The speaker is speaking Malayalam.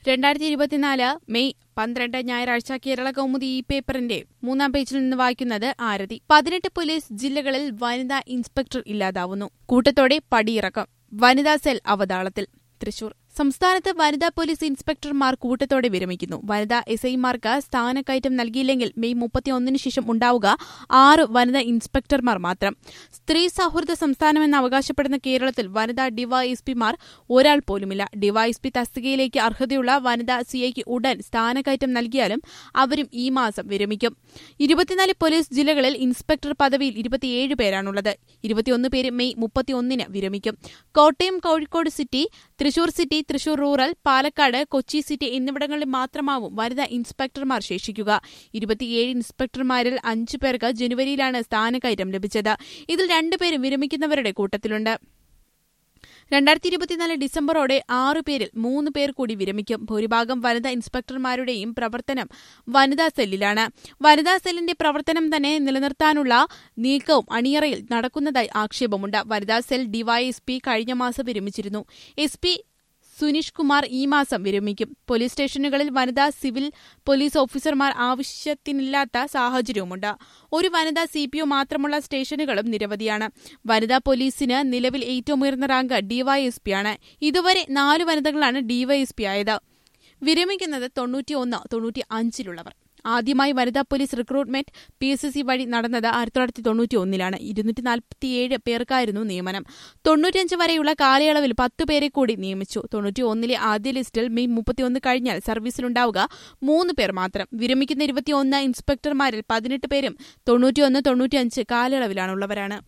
രണ്ടായിരത്തി ഇരുപത്തിനാല് മെയ് പന്ത്രണ്ട് ഞായറാഴ്ച കേരള കൗമുദി ഈ പേപ്പറിന്റെ മൂന്നാം പേജിൽ നിന്ന് വായിക്കുന്നത് ആരതി പതിനെട്ട് പോലീസ് ജില്ലകളിൽ വനിതാ ഇൻസ്പെക്ടർ ഇല്ലാതാവുന്നു കൂട്ടത്തോടെ പടിയിറക്കം വനിതാ സെൽ അവതാളത്തിൽ തൃശൂർ സംസ്ഥാനത്ത് വനിതാ പോലീസ് ഇൻസ്പെക്ടർമാർ കൂട്ടത്തോടെ വിരമിക്കുന്നു വനിതാ എസ് ഐമാർക്ക് സ്ഥാനക്കയറ്റം നൽകിയില്ലെങ്കിൽ മെയ് മുപ്പത്തിയൊന്നിന് ശേഷം ഉണ്ടാവുക ആറ് വനിതാ ഇൻസ്പെക്ടർമാർ മാത്രം സ്ത്രീ സൗഹൃദ സംസ്ഥാനമെന്ന് അവകാശപ്പെടുന്ന കേരളത്തിൽ വനിതാ ഡിവൈഎസ്പിമാർ ഒരാൾ പോലുമില്ല ഡിവൈഎസ്പി തസ്തികയിലേക്ക് അർഹതയുള്ള വനിതാ സിഐക്ക് ഉടൻ സ്ഥാനക്കയറ്റം നൽകിയാലും അവരും ഈ മാസം വിരമിക്കും ഇരുപത്തിനാല് പോലീസ് ജില്ലകളിൽ ഇൻസ്പെക്ടർ പദവിയിൽ ഇരുപത്തിയേഴ് പേരാണുള്ളത് ഇരുപത്തിയൊന്ന് പേര് മെയ് മുപ്പത്തിയൊന്നിന് വിരമിക്കും Kottayam Kozhikode city Thrissur city Thrissur rural Palakkad Kochi city എന്നിവിടങ്ങളിൽ മാത്രമാവും വനിതാ ഇൻസ്പെക്ടർമാർ ശേഷിക്കുക ഇരുപത്തിയേഴ് ഇൻസ്പെക്ടർമാരിൽ അഞ്ചു പേർക്ക് ജനുവരിയിലാണ് സ്ഥാനക്കയറ്റം ലഭിച്ചത് ഇതിൽ രണ്ടുപേരും വിരമിക്കുന്നവരുടെ കൂട്ടത്തിലുണ്ട് രണ്ടായിരത്തി ഇരുപത്തിനാല് ഡിസംബറോടെ ആറു പേരിൽ മൂന്ന് പേർ കൂടി വിരമിക്കും ഭൂരിഭാഗം വനിതാ ഇൻസ്പെക്ടർമാരുടെയും പ്രവർത്തനം വനിതാ സെല്ലിലാണ് വനിതാ സെല്ലിന്റെ പ്രവർത്തനം തന്നെ നിലനിർത്താനുള്ള നീക്കവും അണിയറയിൽ നടക്കുന്നതായി ആക്ഷേപമുണ്ട് വനിതാ സെൽ ഡിവൈഎസ്പി കഴിഞ്ഞ മാസം വിരമിച്ചിരുന്നു എസ് പി സുനീഷ് കുമാർ ഈ മാസം വിരമിക്കും പോലീസ് സ്റ്റേഷനുകളിൽ വനിതാ സിവിൽ പോലീസ് ഓഫീസർമാർ ആവശ്യത്തിനില്ലാത്ത സാഹചര്യവുമുണ്ട് ഒരു വനിതാ സി പി ഒ മാത്രമുള്ള സ്റ്റേഷനുകളും നിരവധിയാണ് വനിതാ പോലീസിന് നിലവിൽ ഏറ്റവും ഉയർന്ന റാങ്ക് ഡിവൈഎസ്പിയാണ് ഇതുവരെ നാല് വനിതകളാണ് ഡിവൈഎസ്പി ആയത് വിരമിക്കുന്നത് തൊണ്ണൂറ്റിയൊന്ന് തൊണ്ണൂറ്റി അഞ്ചിലുള്ളവർ ആദ്യമായി വനിതാ police recruitment P S C വഴി നടന്നത് ആയിരത്തി തൊള്ളായിരത്തി തൊണ്ണൂറ്റി ഒന്നിലാണ് ഇരുന്നൂറ്റി നാൽപ്പത്തിയേഴ് പേർക്കായിരുന്നു നിയമനം തൊണ്ണൂറ്റിയഞ്ച് വരെയുള്ള കാലയളവിൽ പത്ത് പേരെ കൂടി നിയമിച്ചു തൊണ്ണൂറ്റി ഒന്നിലെ ആദ്യ ലിസ്റ്റിൽ മെയ് മുപ്പത്തിയൊന്ന് കഴിഞ്ഞാൽ സർവീസിലുണ്ടാവുക മൂന്ന് പേർ മാത്രം വിരമിക്കുന്ന ഇരുപത്തിയൊന്ന് ഇൻസ്പെക്ടർമാരിൽ പതിനെട്ട് പേരും തൊണ്ണൂറ്റിയൊന്ന് തൊണ്ണൂറ്റിയഞ്ച് കാലയളവിലാണുള്ളവരാണ്